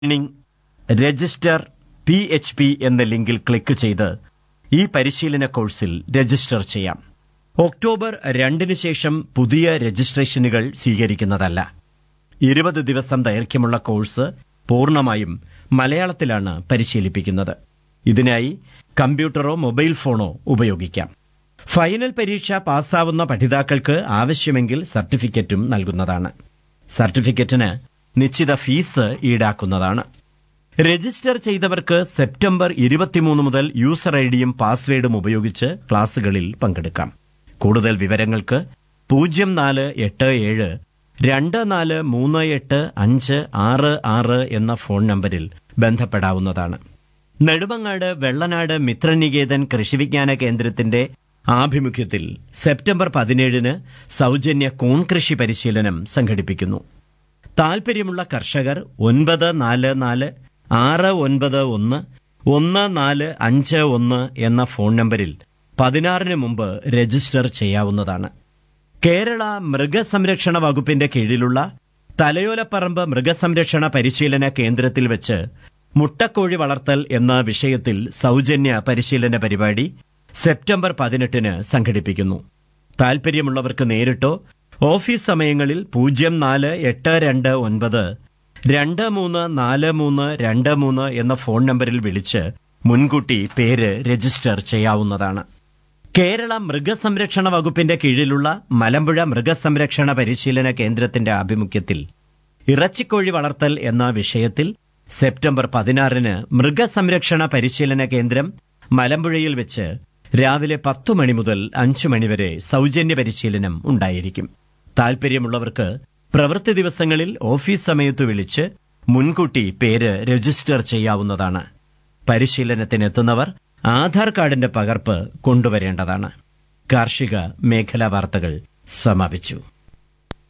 training register P H P എന്ന ലിങ്കിൽ click ചെയ്ത് ഈ പരിശീലന കോഴ്സിൽ രജിസ്റ്റർ ചെയ്യാം ഒക്ടോബർ രണ്ടിന് ശേഷം പുതിയ രജിസ്ട്രേഷനുകൾ സ്വീകരിക്കുന്നതല്ല ഇരുപത് ദിവസം ദൈർഘ്യമുള്ള കോഴ്സ് പൂർണ്ണമായും മലയാളത്തിലാണ് പരിശീലിപ്പിക്കുന്നത് ഇതിനായി കമ്പ്യൂട്ടറോ മൊബൈൽ ഫോണോ ഉപയോഗിക്കാം ഫൈനൽ പരീക്ഷ പാസ്സാവുന്ന പഠിതാക്കൾക്ക് ആവശ്യമെങ്കിൽ സർട്ടിഫിക്കറ്റും നൽകുന്നതാണ് സർട്ടിഫിക്കറ്റിന് നിശ്ചിത ഫീസ് ഈടാക്കുന്നതാണ് രജിസ്റ്റർ ചെയ്തവർക്ക് സെപ്റ്റംബർ ഇരുപത്തിമൂന്ന് മുതൽ യൂസർ ഐഡിയും പാസ്വേഡും ഉപയോഗിച്ച് ക്ലാസുകളിൽ പങ്കെടുക്കാം കൂടുതൽ വിവരങ്ങൾക്ക് പൂജ്യം നാല് എട്ട് ഏഴ് രണ്ട് നാല് മൂന്ന് എട്ട് അഞ്ച് ആറ് ആറ് എന്ന ഫോൺ നമ്പരിൽ ബന്ധപ്പെടാവുന്നതാണ് നെടുമങ്ങാട് വെള്ളനാട് മിത്രനികേതൻ കൃഷിവിജ്ഞാന കേന്ദ്രത്തിന്റെ ആഭിമുഖ്യത്തിൽ സെപ്റ്റംബർ പതിനേഴിന് സൗജന്യ കൂൺ കൃഷി പരിശീലനം സംഘടിപ്പിക്കുന്നു താൽപര്യമുള്ള കർഷകർ ഒൻപത് നാല് നാല് ആറ് ഒൻപത് ഒന്ന് ഒന്ന് നാല് അഞ്ച് ഒന്ന് എന്ന ഫോൺ നമ്പരിൽ പതിനാറിന് മുമ്പ് രജിസ്റ്റർ ചെയ്യാവുന്നതാണ് കേരള മൃഗസംരക്ഷണ വകുപ്പിന്റെ കീഴിലുള്ള തലയോലപ്പറമ്പ് മൃഗസംരക്ഷണ പരിശീലന കേന്ദ്രത്തിൽ വെച്ച് മുട്ടക്കോഴി വളർത്തൽ എന്ന വിഷയത്തിൽ സൗജന്യ പരിശീലന പരിപാടി സെപ്റ്റംബർ പതിനെട്ടിന് സംഘടിപ്പിക്കുന്നു താൽപര്യമുള്ളവർക്ക് നേരിട്ടോ ഓഫീസ് സമയങ്ങളിൽ പൂജ്യം നാല് എട്ട് രണ്ട് ഒൻപത് രണ്ട് മൂന്ന് നാല് മൂന്ന് രണ്ട് മൂന്ന് എന്ന ഫോൺ നമ്പറിൽ വിളിച്ച് മുൻകൂട്ടി പേര് രജിസ്റ്റർ ചെയ്യാവുന്നതാണ് കേരള മൃഗസംരക്ഷണ വകുപ്പിന്റെ കീഴിലുള്ള മലമ്പുഴ മൃഗസംരക്ഷണ പരിശീലന കേന്ദ്രത്തിന്റെ ആഭിമുഖ്യത്തിൽ ഇറച്ചിക്കോഴി വളർത്തൽ എന്ന വിഷയത്തിൽ സെപ്റ്റംബർ പതിനാറിന് മൃഗസംരക്ഷണ പരിശീലന കേന്ദ്രം മലമ്പുഴയിൽ വെച്ച് രാവിലെ പത്തു മണി മുതൽ അഞ്ചു മണിവരെ സൗജന്യ പരിശീലനം ഉണ്ടായിരിക്കും താൽപര്യമുള്ളവർക്ക് പ്രവൃത്തി ദിവസങ്ങളിൽ ഓഫീസ് സമയത്ത് വിളിച്ച് മുൻകൂട്ടി പേര് രജിസ്റ്റർ ചെയ്യാവുന്നതാണ് പരിശീലനത്തിനെത്തുന്നവർ ആധാർ കാർഡിന്റെ പകർപ്പ് കൊണ്ടുവരേണ്ടതാണ് കാർഷിക മേഖലാ വാർത്തകൾ സമാപിച്ചു